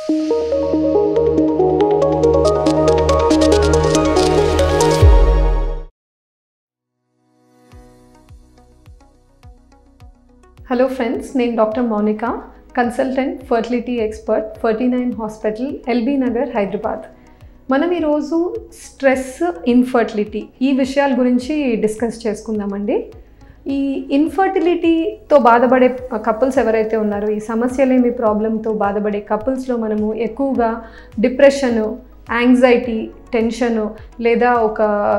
hello friends నేను doctor Mounika consultant fertility expert Ferty nine hospital LB Nagar Hyderabad మనం ఈరోజు stress infertility ఈ విషయాల గురించి డిస్కస్ చేసుకుందామండి ఈ ఇన్ఫర్టిలిటీతో బాధపడే కపుల్స్ ఎవరైతే ఉన్నారో ఈ సమస్యలేమి ప్రాబ్లంతో బాధపడే కపుల్స్లో మనము ఎక్కువగా డిప్రెషను యాంగ్జైటీ టెన్షను లేదా ఒక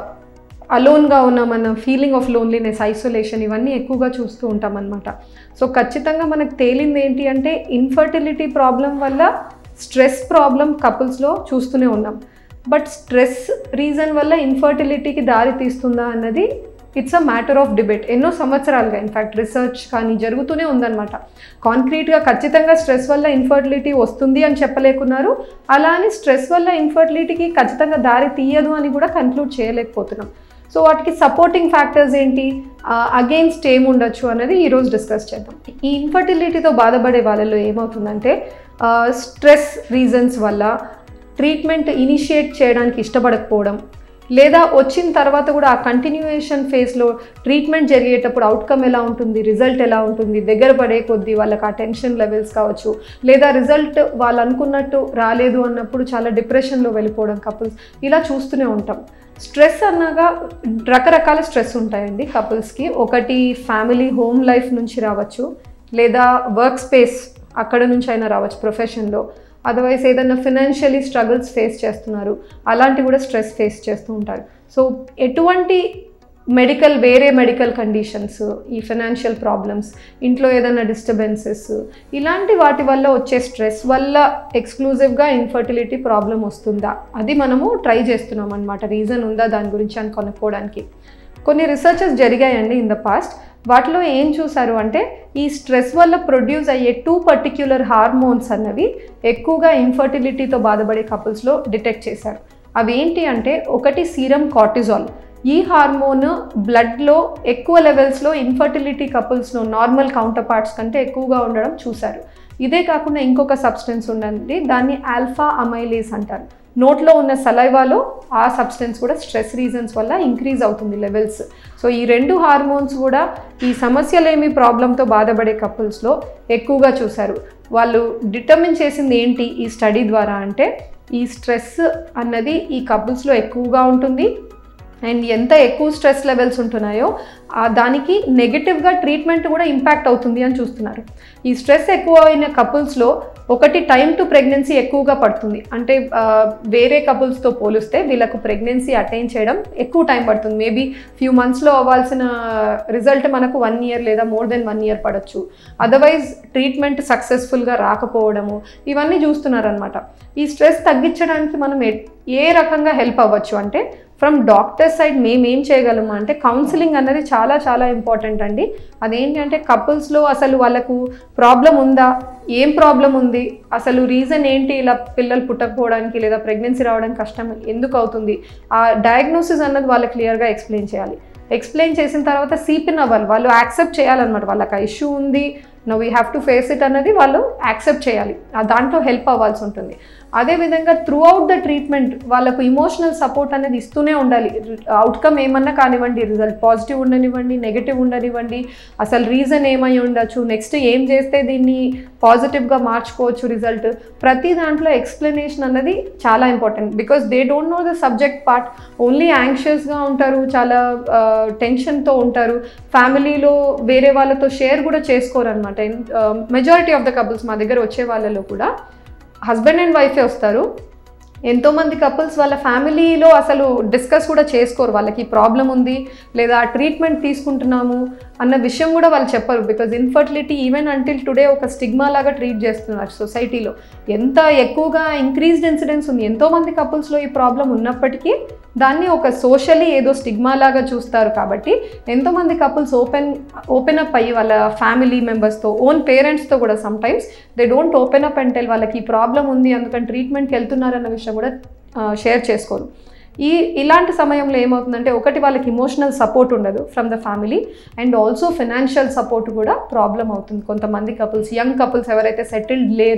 అలోన్గా ఉన్న మన ఫీలింగ్ ఆఫ్ లోన్లీనెస్ ఐసోలేషన్ ఇవన్నీ ఎక్కువగా చూస్తూ ఉంటాం అనమాట సో ఖచ్చితంగా మనకు తేలింది ఏంటి అంటే ఇన్ఫర్టిలిటీ ప్రాబ్లం వల్ల స్ట్రెస్ ప్రాబ్లం కపుల్స్లో చూస్తూనే ఉన్నాం బట్ స్ట్రెస్ రీజన్ వల్ల ఇన్ఫర్టిలిటీకి దారి తీస్తుందా అన్నది it's a matter of debate ఎన్నో సంవత్సరాలుగా ఇన్ఫ్యాక్ట్ రీసెర్చ్ కానీ జరుగుతూనే ఉందన్నమాట కాంక్రీట్గా ఖచ్చితంగా స్ట్రెస్ వల్ల ఇన్ఫర్టిలిటీ వస్తుంది అని చెప్పలేకున్నారు అలా అని స్ట్రెస్ వల్ల ఇన్ఫర్టిలిటీకి ఖచ్చితంగా దారి తీయదు అని కూడా కన్క్లూడ్ చేయలేకపోతున్నాం సో వాటికి సపోర్టింగ్ ఫ్యాక్టర్స్ ఏంటి అగెయిన్స్ట్ ఏం ఉండొచ్చు అనేది ఈరోజు డిస్కస్ చేద్దాం ఈ ఇన్ఫర్టిలిటీతో బాధపడే వాళ్ళలో ఏమవుతుందంటే స్ట్రెస్ రీజన్స్ వల్ల ట్రీట్మెంట్ ఇనిషియేట్ చేయడానికి ఇష్టపడకపోవడం లేదా వచ్చిన తర్వాత కూడా ఆ కంటిన్యూయేషన్ ఫేజ్లో ట్రీట్మెంట్ జరిగేటప్పుడు అవుట్కమ్ ఎలా ఉంటుంది రిజల్ట్ ఎలా ఉంటుంది దగ్గర పడే కొద్దీ వాళ్ళకి ఆ టెన్షన్ లెవెల్స్ కావచ్చు లేదా రిజల్ట్ వాళ్ళు అనుకున్నట్టు రాలేదు అన్నప్పుడు చాలా డిప్రెషన్లో వెళ్ళిపోవడం కపుల్స్ ఇలా చూస్తూనే ఉంటాం స్ట్రెస్ అన్నాగా రకరకాల స్ట్రెస్ ఉంటాయండి కపుల్స్కి ఒకటి ఫ్యామిలీ హోమ్ లైఫ్ నుంచి రావచ్చు లేదా వర్క్ స్పేస్ అక్కడ నుంచి అయినా రావచ్చు ప్రొఫెషన్లో అదర్వైజ్ ఏదైనా ఫినాన్షియలీ స్ట్రగుల్స్ ఫేస్ చేస్తున్నారు అలాంటి కూడా స్ట్రెస్ ఫేస్ చేస్తూ ఉంటారు సో ఎటువంటి మెడికల్ వేరే మెడికల్ కండిషన్స్ ఈ ఫినాన్షియల్ ప్రాబ్లమ్స్ ఇంట్లో ఏదైనా డిస్టర్బెన్సెస్ ఇలాంటి వాటి వల్ల వచ్చే స్ట్రెస్ వల్ల ఎక్స్క్లూజివ్గా ఇన్ఫర్టిలిటీ ప్రాబ్లం వస్తుందా అది మనము ట్రై చేస్తున్నాం అనమాట రీజన్ ఉందా దాని గురించి అని కనుక్కోవడానికి కొన్ని రీసెర్చెస్ జరిగాయండి ఇన్ ద పాస్ట్ వాటిలో ఏం చూసారు అంటే ఈ స్ట్రెస్ వల్ల ప్రొడ్యూస్ అయ్యే టూ పర్టిక్యులర్ హార్మోన్స్ అన్నవి ఎక్కువగా ఇన్ఫర్టిలిటీతో బాధపడే కపుల్స్లో డిటెక్ట్ చేశారు అవి ఏంటి అంటే ఒకటి సీరం కార్టిజాల్ ఈ హార్మోన్ బ్లడ్లో ఎక్కువ లెవెల్స్లో ఇన్ఫర్టిలిటీ కపుల్స్లో నార్మల్ కౌంటర్ పార్ట్స్ కంటే ఎక్కువగా ఉండడం చూశారు ఇదే కాకుండా ఇంకొక సబ్స్టెన్స్ ఉండండి దాన్ని ఆల్ఫా అమైలేస్ అంటారు నోట్లో ఉన్న సలైవాలో ఆ సబ్స్టెన్స్ కూడా స్ట్రెస్ రీజన్స్ వల్ల ఇంక్రీజ్ అవుతుంది లెవెల్స్ సో ఈ రెండు హార్మోన్స్ కూడా ఈ సమస్యలేమి ప్రాబ్లంతో బాధపడే కపుల్స్లో ఎక్కువగా చూశారు వాళ్ళు డిటర్మిన్ చేసింది ఏంటి ఈ స్టడీ ద్వారా అంటే ఈ స్ట్రెస్ అన్నది ఈ కపుల్స్లో ఎక్కువగా ఉంటుంది అండ్ ఎంత ఎక్కువ స్ట్రెస్ లెవెల్స్ ఉంటున్నాయో దానికి నెగిటివ్గా ట్రీట్మెంట్ కూడా ఇంపాక్ట్ అవుతుంది అని చూస్తున్నారు ఈ స్ట్రెస్ ఎక్కువ అయిన కపుల్స్లో ఒకటి టైం టు ప్రెగ్నెన్సీ ఎక్కువగా పడుతుంది అంటే వేరే కపుల్స్తో పోలిస్తే వీళ్ళకు ప్రెగ్నెన్సీ అటైన్ చేయడం ఎక్కువ టైం పడుతుంది మేబీ ఫ్యూ మంత్స్లో అవ్వాల్సిన రిజల్ట్ మనకు వన్ ఇయర్ లేదా మోర్ దెన్ వన్ ఇయర్ పడవచ్చు అదర్వైజ్ ట్రీట్మెంట్ సక్సెస్ఫుల్గా రాకపోవడము ఇవన్నీ చూస్తున్నారనమాట ఈ స్ట్రెస్ తగ్గించడానికి మనం ఏ రకంగా హెల్ప్ అవ్వచ్చు అంటే ఫ్రమ్ డాక్టర్ సైడ్ మేము ఏం చేయగలము అంటే కౌన్సిలింగ్ అన్నది చాలా చాలా ఇంపార్టెంట్ అండి అదేంటి అంటే కపుల్స్లో అసలు వాళ్ళకు ప్రాబ్లం ఉందా ఏం ప్రాబ్లం ఉంది అసలు రీజన్ ఏంటి ఇలా పిల్లలు పుట్టకపోవడానికి లేదా ప్రెగ్నెన్సీ రావడానికి కష్టం ఎందుకు అవుతుంది ఆ డయాగ్నోసిస్ అన్నది వాళ్ళకి క్లియర్గా ఎక్స్ప్లెయిన్ చేయాలి ఎక్స్ప్లెయిన్ చేసిన తర్వాత సీపిన్ అవ్వాలి వాళ్ళు యాక్సెప్ట్ చేయాలన్నమాట వాళ్ళకి ఆ ఇష్యూ ఉంది no we have to face it అన్నది వాళ్ళు యాక్సెప్ట్ చేయాలి దాంట్లో హెల్ప్ అవ్వాల్సి ఉంటుంది అదేవిధంగా త్రూ అవుట్ ద ట్రీట్మెంట్ వాళ్ళకు ఇమోషనల్ సపోర్ట్ అనేది ఇస్తూనే ఉండాలి అవుట్కమ్ ఏమన్నా కానివ్వండి రిజల్ట్ పాజిటివ్ ఉండనివ్వండి నెగిటివ్ ఉండనివ్వండి అసలు రీజన్ ఏమై ఉండొచ్చు నెక్స్ట్ ఏం చేస్తే దీన్ని పాజిటివ్గా మార్చుకోవచ్చు రిజల్ట్ ప్రతి దాంట్లో ఎక్స్ప్లెనేషన్ అన్నది చాలా important because they don't know the subject part only యాంగ్షియస్గా ఉంటారు చాలా టెన్షన్తో ఉంటారు ఫ్యామిలీలో వేరే వాళ్ళతో షేర్ కూడా చేసుకోరు అనమాట మెజారిటీ ఆఫ్ ద కపుల్స్ మా దగ్గర వచ్చే వాళ్ళలో కూడా హస్బెండ్ అండ్ వైఫే వస్తారు ఎంతోమంది కపుల్స్ వాళ్ళ ఫ్యామిలీలో అసలు డిస్కస్ కూడా చేసుకోరు వాళ్ళకి ప్రాబ్లం ఉంది లేదా ట్రీట్మెంట్ తీసుకుంటున్నాము అన్న విషయం కూడా వాళ్ళు చెప్పరు because infertility even until today ఒక స్టిగ్మా లాగా ట్రీట్ చేస్తున్నారు సొసైటీలో ఎంత ఎక్కువగా ఇంక్రీజ్డ్ ఇన్సిడెన్స్ ఉంది ఎంతోమంది కపుల్స్లో ఈ ప్రాబ్లం ఉన్నప్పటికీ దాన్ని ఒక సోషలీ ఏదో స్టిగ్మా లాగా చూస్తారు కాబట్టి ఎంతోమంది కపుల్స్ ఓపెన్ ఓపెన్ అప్ అయ్యి వాళ్ళ ఫ్యామిలీ మెంబర్స్తో ఓన్ పేరెంట్స్తో కూడా sometimes they don't open up అంటే వాళ్ళకి ఈ ప్రాబ్లం ఉంది అందుకని ట్రీట్మెంట్కి వెళ్తున్నారన్న విషయం కూడా షేర్ చేసుకోరు ఈ ఇలాంటి సమయంలో ఏమవుతుందంటే ఒకటి వాళ్ళకి ఇమోషనల్ సపోర్ట్ ఉండదు from the family and also financial support కూడా ప్రాబ్లం అవుతుంది కొంతమంది కపుల్స్ యంగ్ కపుల్స్ ఎవరైతే సెటిల్డ్ లేరో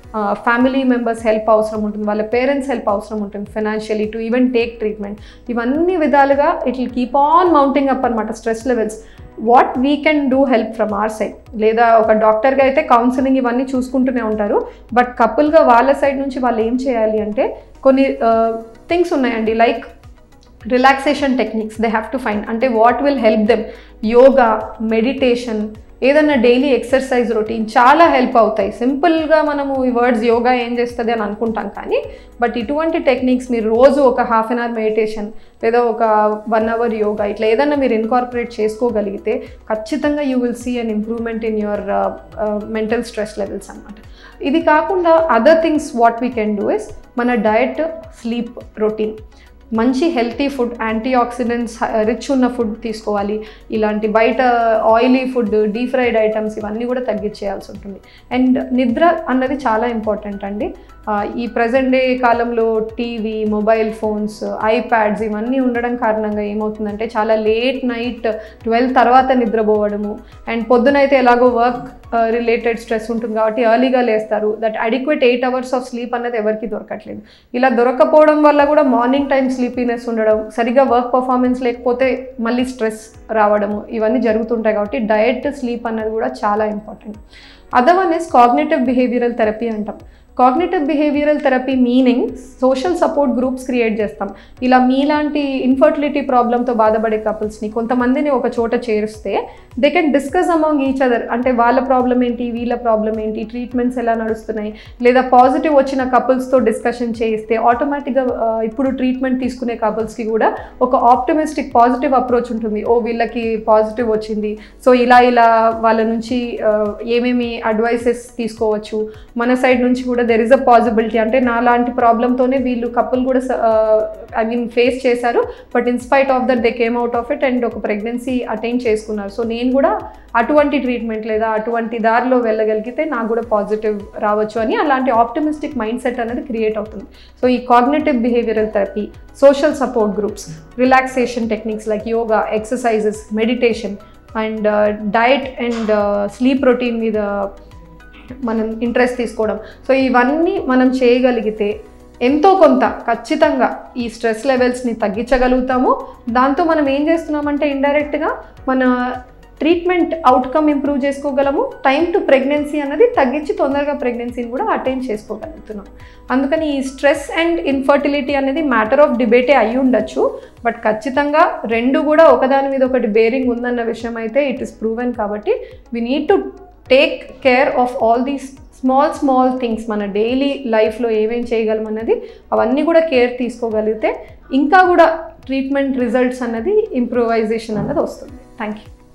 ఫ్యామిలీ మెంబర్స్ హెల్ప్ అవసరం ఉంటుంది వాళ్ళ పేరెంట్స్ హెల్ప్ అవసరం ఉంటుంది financially to even take treatment ఇవన్నీ విధాలుగా it will keep on mounting up అనమాట stress levels what we can do help from our side లేదా ఒక డాక్టర్గా అయితే కౌన్సిలింగ్ ఇవన్నీ చూసుకుంటూనే ఉంటారు బట్ కపుల్గా వాళ్ళ సైడ్ నుంచి వాళ్ళు ఏం చేయాలి అంటే కొన్ని థింగ్స్ ఉన్నాయండి like relaxation techniques they have to find అంటే what will help them yoga meditation ఏదన్నా డైలీ ఎక్సర్సైజ్ రొటీన్ చాలా హెల్ప్ అవుతాయి సింపుల్గా మనము ఈ వర్డ్స్ యోగా ఏం చేస్తుంది అని అనుకుంటాం కానీ బట్ ఇటువంటి టెక్నిక్స్ మీరు రోజు ఒక హాఫ్ అన్ అవర్ మెడిటేషన్ లేదా ఒక వన్ అవర్ యోగా ఇట్లా ఏదన్నా మీరు ఇన్కార్పొరేట్ చేసుకోగలిగితే ఖచ్చితంగా you will see an improvement in your mental stress levels అనమాట ఇది కాకుండా other things what we can do is మన డయట్ స్లీప్ రొటీన్ మంచి healthy food antioxidants rich ఉన్న ఫుడ్ తీసుకోవాలి ఇలాంటి బయట oily food deep fried items ఇవన్నీ కూడా తగ్గించేయాల్సి ఉంటుంది అండ్ నిద్ర అన్నది చాలా ఇంపార్టెంట్ అండి ఈ ప్రజెంట్ డే కాలంలో టీవీ మొబైల్ ఫోన్స్ ఐప్యాడ్స్ ఇవన్నీ ఉండడం కారణంగా ఏమవుతుందంటే చాలా లేట్ నైట్ ట్వెల్వ్ తర్వాత నిద్రపోవడము అండ్ పొద్దునైతే ఎలాగో వర్క్ రిలేటెడ్ స్ట్రెస్ ఉంటుంది కాబట్టి ఎర్లీగా లేస్తారు that adequate eight hours of sleep అనేది ఎవరికి దొరకట్లేదు ఇలా దొరకపోవడం వల్ల కూడా మార్నింగ్ టైం స్లీపీనెస్ ఉండడం సరిగా వర్క్ పర్ఫార్మెన్స్ లేకపోతే మళ్ళీ స్ట్రెస్ రావడము ఇవన్నీ జరుగుతుంటాయి కాబట్టి డయట్ స్లీప్ అన్నది కూడా చాలా important other one is cognitive behavioural therapy అంటాం cognitive behavioural therapy meaning social support groups create చేస్తాం ఇలా మీలాంటి ఇన్ఫర్టిలిటీ ప్రాబ్లంతో బాధపడే కపుల్స్ని కొంతమందిని ఒక చోట చేరిస్తే they can discuss among each other అంటే వాళ్ళ ప్రాబ్లం ఏంటి వీళ్ళ ప్రాబ్లం ఏంటి ట్రీట్మెంట్స్ ఎలా నడుస్తున్నాయి లేదా పాజిటివ్ వచ్చిన కపుల్స్తో డిస్కషన్ చేయిస్తే ఆటోమేటిక్గా ఇప్పుడు ట్రీట్మెంట్ తీసుకునే కపుల్స్కి కూడా ఒక ఆప్టమిస్టిక్ పాజిటివ్ అప్రోచ్ ఉంటుంది ఓ వీళ్ళకి పాజిటివ్ వచ్చింది సో ఇలా ఇలా వాళ్ళ నుంచి ఏమేమి అడ్వైసెస్ తీసుకోవచ్చు మన సైడ్ నుంచి కూడా దెర్ ఇస్ అ పాసిబిలిటీ అంటే నా లాంటి ప్రాబ్లంతోనే వీళ్ళు కపుల్ కూడా ఐ మీన్ ఫేస్ చేశారు but in spite of that they came out of it and ఒక ప్రెగ్నెన్సీ అటైన్ చేసుకున్నారు సో నేను కూడా అటువంటి ట్రీట్మెంట్ లేదా అటువంటి దారిలో వెళ్ళగలిగితే నాకు కూడా పాజిటివ్ రావచ్చు అని అలాంటి ఆప్టమిస్టిక్ మైండ్ సెట్ అనేది క్రియేట్ అవుతుంది సో ఈ cognitive behavioural therapy social support groups relaxation techniques like yoga exercises meditation and diet and sleep routine మీద మనం ఇంట్రెస్ట్ తీసుకోవడం సో ఇవన్నీ మనం చేయగలిగితే ఎంతో కొంత ఖచ్చితంగా ఈ స్ట్రెస్ లెవెల్స్ని తగ్గించగలుగుతాము దాంతో మనం ఏం చేస్తున్నామంటే ఇండైరెక్ట్గా మన ట్రీట్మెంట్ అవుట్కమ్ ఇంప్రూవ్ చేసుకోగలము టైం టు ప్రెగ్నెన్సీ అన్నది తగ్గించి తొందరగా ప్రెగ్నెన్సీని కూడా అటైన్ చేసుకోగలుగుతున్నాం అందుకని ఈ స్ట్రెస్ అండ్ ఇన్ఫర్టిలిటీ అనేది మ్యాటర్ ఆఫ్ డిబేటే అయి ఉండొచ్చు బట్ ఖచ్చితంగా రెండు కూడా ఒకదాని మీద ఒకటి బేరింగ్ ఉందన్న విషయం అయితే ఇట్ ఇస్ ప్రూవెన్ కాబట్టి we need to take care of all these small small things మన డైలీ లైఫ్లో ఏమేం చేయగలం అన్నది అవన్నీ కూడా కేర్ తీసుకోగలిగితే ఇంకా కూడా ట్రీట్మెంట్ రిజల్ట్స్ అన్నది ఇంప్రూవైజేషన్ అన్నది వస్తుంది థ్యాంక్ యూ